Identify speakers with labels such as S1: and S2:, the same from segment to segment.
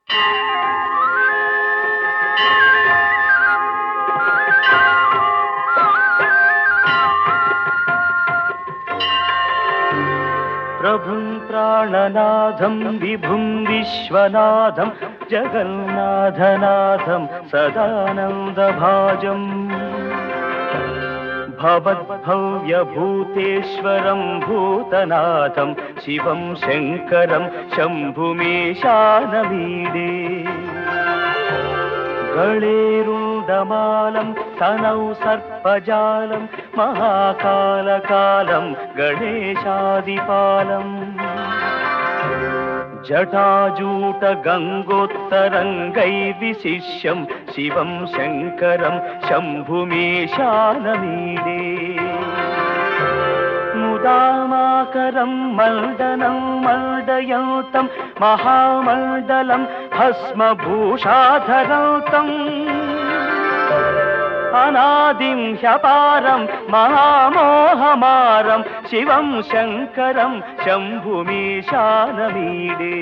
S1: ప్రభుం ప్రాణనాథం విభుం విశ్వనాథం జగన్నాథనాథం సదానందభాజం భవద్భవ్యభూతేశ్వరం భూతనాథం శివం శంకరం శంభుమేశానమీడే గళేరుందమాలం తనౌ సర్పజాలం మహాకాలకాలం గణేశాదిపాలం జటాజూట గంగోత్తరంగై విశిష్యం శివం శంకరం శంభుమేశానమీడే ముదామాకరం మల్దనం మల్దయంతం మహామండలం భస్మభూషాధరౌతం అనాదిం హ్యపారం మహామోహమారం శివం శంకరం శంభుమీశానమీడే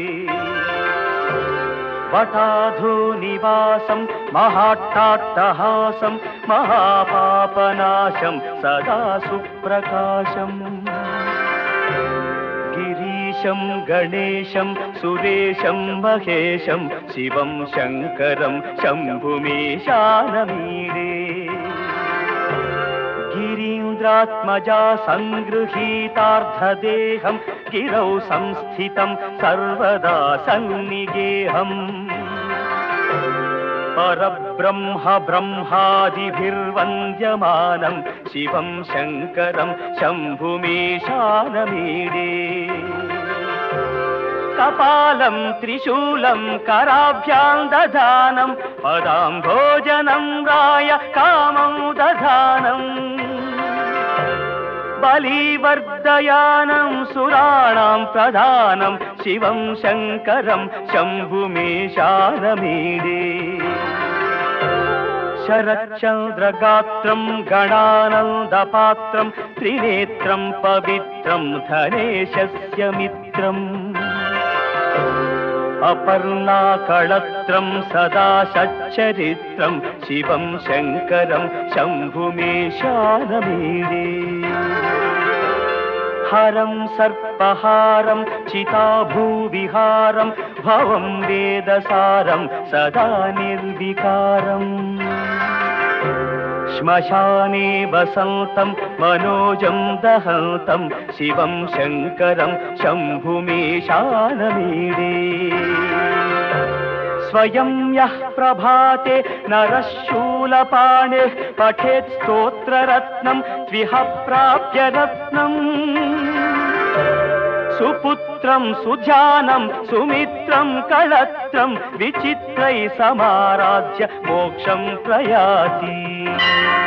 S1: వటాధో నివాసం మహాట్టాట్టహాసం మహాపాపనాశం సదా సుప్రకాశం గిరీశం గణేశం సురేశం మహేశం శివం శంకరం శంభుమేశానమీడే గిరీంద్రాత్మజా సంగృహీతార్థదేహం గిరౌ సంస్థితం సర్వదా సన్నిగేహం పరబ్రహ్మ బ్రహ్మాదిభిర్వంద్యమానం శివం శంకరం శంభుమేశానమీడే కపాలం త్రిశూలం కరాభ్యాం దధానం పదాం భోజనం రాయ కామం దధానం బలీవర్ధయానం సురాణాం ప్రధానం శివం శంకరం శంభుమేశానమీడే శరచంద్రగాత్రం గణానందపాత్రం త్రినేత్రం పవిత్రం ధనేశస్య మిత్రం అపర్ణాకళత్రం సదా సచ్చరిత్రం శివం శంకరం శంభుమేశానమీడే హరం సర్పహారం చితాభూవిహారం భవం వేదసారం సదా నిర్వికారం శ్మశానే వసంతం మనోజం దహంతం శివం శంకరం శంభుమేశానమీడే స్వయం యః ప్రభాతే నరశూలపాణి పఠేత్ స్తోత్రరత్నం త్విహ ప్రాప్య రత్నం సుపుత్రం సుధ్యానం సుమిత్రం కళత్రం విచిత్రై సమారాధ్య మోక్షం ప్రయాతి